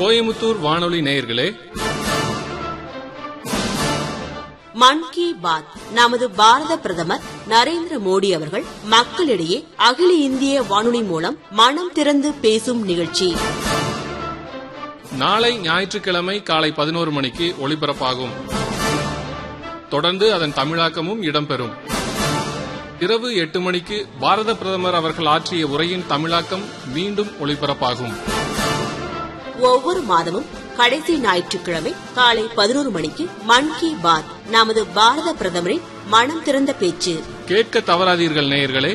கோயமுத்தூர் வானொலி நேயர்களே மன் கி பாத் நமது பாரத பிரதமர் நரேந்திர மோடி அவர்கள் மக்களிடையே அகில இந்திய வானொலி மூலம் மனம் திறந்து பேசும் நிகழ்ச்சி நாளை ஞாயிற்றுக்கிழமை காலை பதினோரு மணிக்கு ஒளிபரப்பாகும் தொடர்ந்து அதன் தமிழாக்கமும் இடம்பெறும் இரவு எட்டு மணிக்கு பாரத பிரதமர் அவர்கள் ஆற்றிய உரையின் தமிழாக்கம் மீண்டும் ஒளிபரப்பாகும் ஒவ்வொரு மாதமும் கடைசி ஞாயிற்றுக்கிழமை காலை பதினோரு மணிக்கு மன் கி பாத் நமது பாரத பிரதமரின் மனம் திறந்த பேச்சு கேட்க தவறாதீர்கள் நேயர்களே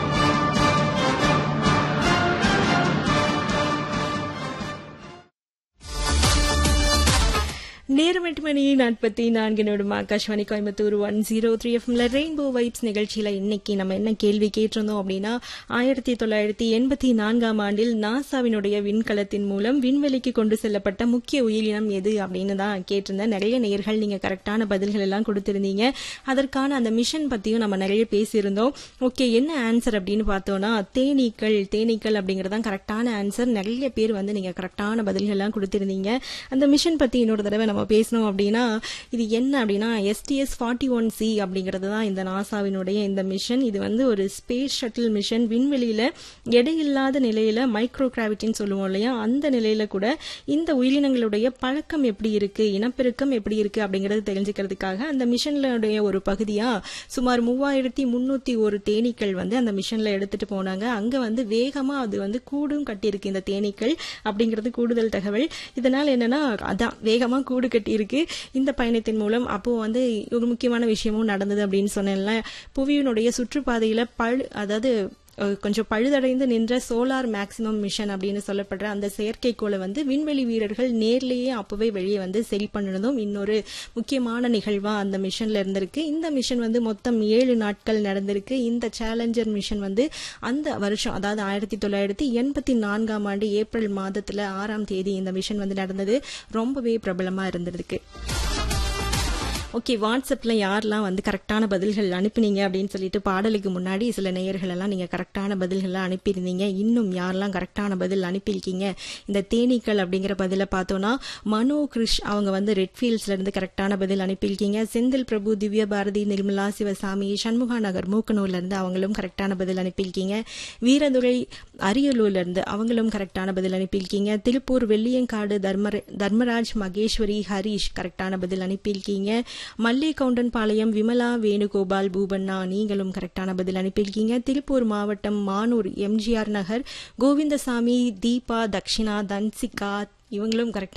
நேரம் எட்டு மணி நாற்பத்தி நான்கு நிமிடம் Akashvani Coimbatore one zero three எஃப்எம்ல ரெயின்போ வைப்ஸ் நிகழ்ச்சியில இன்னைக்கு நம்ம என்ன கேள்வி கேட்டிருந்தோம் அப்படின்னா ஆயிரத்தி தொள்ளாயிரத்தி எண்பத்தி நான்காம் ஆண்டில் நாசாவினுடைய விண்கலத்தின் மூலம் விண்வெளிக்கு கொண்டு செல்லப்பட்ட முக்கிய உயிரினம் எது அப்படின்னு தான் கேட்டிருந்தேன் நிறைய நேர்கள் நீங்க கரெக்டான பதில்கள் எல்லாம் கொடுத்திருந்தீங்க அதற்கான அந்த மிஷன் பத்தியும் நம்ம நிறைய பேசியிருந்தோம் ஓகே என்ன ஆன்சர் அப்படின்னு பார்த்தோம்னா தேனீக்கள் தேனீக்கள் அப்படிங்கறது தான் கரெக்டான ஆன்சர் நிறைய பேர் வந்து நீங்க கரெக்டான பதில்கள் எல்லாம் கொடுத்திருந்தீங்க அந்த மிஷன் பத்தி இன்னொரு தடவை நம்ம பேசணும் அப்படின்னா இது என்ன அப்படின்னா எஸ்டிஎஸ் ஃபார்ட்டி ஒன் சி அப்படிங்கிறது தான் இந்த நாசாவினுடைய இந்த மிஷன் இது வந்து ஒரு ஸ்பேஸ் ஷட்டில் மிஷன் விண்வெளியில எடையில்லாத நிலையில மைக்ரோ கிராவிட்டின்னு சொல்லுவோம் இல்லையா அந்த நிலையில கூட இந்த உயிரினங்களுடைய பழக்கம் எப்படி இருக்கு இனப்பெருக்கம் எப்படி இருக்கு அப்படிங்கறது தெரிஞ்சுக்கிறதுக்காக அந்த மிஷன்லுடைய ஒரு பகுதியா சுமார் மூவாயிரத்தி முன்னூத்தி ஒரு தேனீக்கள் வந்து அந்த மிஷன்ல எடுத்துட்டு போனாங்க அங்க வந்து வேகமா அது வந்து கூடும் கட்டியிருக்கு இந்த தேனீக்கள் அப்படிங்கிறது கூடுதல் தகவல் இதனால என்னன்னா அதான் வேகமா கூடு கட்டியிருக்கு இந்த பயணத்தின் மூலம் அப்போ வந்து ஒரு முக்கியமான விஷயமும் நடந்தது அப்படின்னு சொன்னேன்ல புவியினுடைய சுற்றுப்பாதையில பழு அதாவது அஹ், கொஞ்சம் பழுதடைந்து நின்ற சோலார் மேக்சிமம் மிஷன் அப்படின்னு சொல்லப்படுற அந்த செயற்கைக்கோளை வந்து விண்வெளி வீரர்கள் நேர்லயே அப்பவே வெளியே வந்து சரி பண்ணினதும் இன்னொரு முக்கியமான நிகழ்வா அந்த மிஷன்ல இருந்திருக்கு இந்த மிஷன் வந்து மொத்தம் ஏழு நாட்கள் நடந்திருக்கு இந்த சேலஞ்சர் மிஷன் வந்து அந்த வருஷம் அதாவது ஆயிரத்தி தொள்ளாயிரத்தி எண்பத்தி நான்காம் ஆண்டு ஏப்ரல் மாதத்துல ஆறாம் தேதி இந்த மிஷன் வந்து நடந்தது ரொம்பவே பிரபலமா இருந்திருக்கு ஓகே வாட்ஸ்அப்ல யாரெல்லாம் வந்து கரெக்டான பதில்கள் அனுப்புனீங்க அப்படின்னு சொல்லிட்டு பாடலுக்கு முன்னாடி சில நேயர்கள் எல்லாம் நீங்க கரெக்டான பதில்கள்லாம் அனுப்பியிருந்தீங்க இன்னும் யாரெல்லாம் கரெக்டான பதில் அனுப்பியிருக்கீங்க இந்த தேனீக்கள் அப்படிங்கிற பதில பார்த்தோம்னா மனோ கிருஷ் அவங்க வந்து ரெட்ஃபீல்ட்ஸ்ல இருந்து கரெக்டான பதில் அனுப்பியிருக்கீங்க செந்தில் பிரபு திவ்ய பாரதி நிர்மலா சிவசாமி சண்முகா நகர் மூக்கனூர்ல இருந்து அவங்களும் கரெக்டான பதில் அனுப்பியிருக்கீங்க வீரதுரை அரியலூர்ல இருந்து அவங்களும் கரெக்டான பதில் அனுப்பியிருக்கீங்க திருப்பூர் வெள்ளியங்காடு தர்மர தர்மராஜ் மகேஸ்வரி ஹரீஷ் கரெக்டான பதில் அனுப்பியிருக்கீங்க மல்லை கவுண்டன் விமலா வேணுகோபால் பூபண்ணா நீங்களும் கரெக்டான பதில் அனுப்பியிருக்கீங்க திருப்பூர் மாவட்டம் மானூர் எம்ஜிஆர் நகர் கோவிந்தசாமி தீபா தக்ஷிணா தன்சிகா இவங்களும் கரெக்டான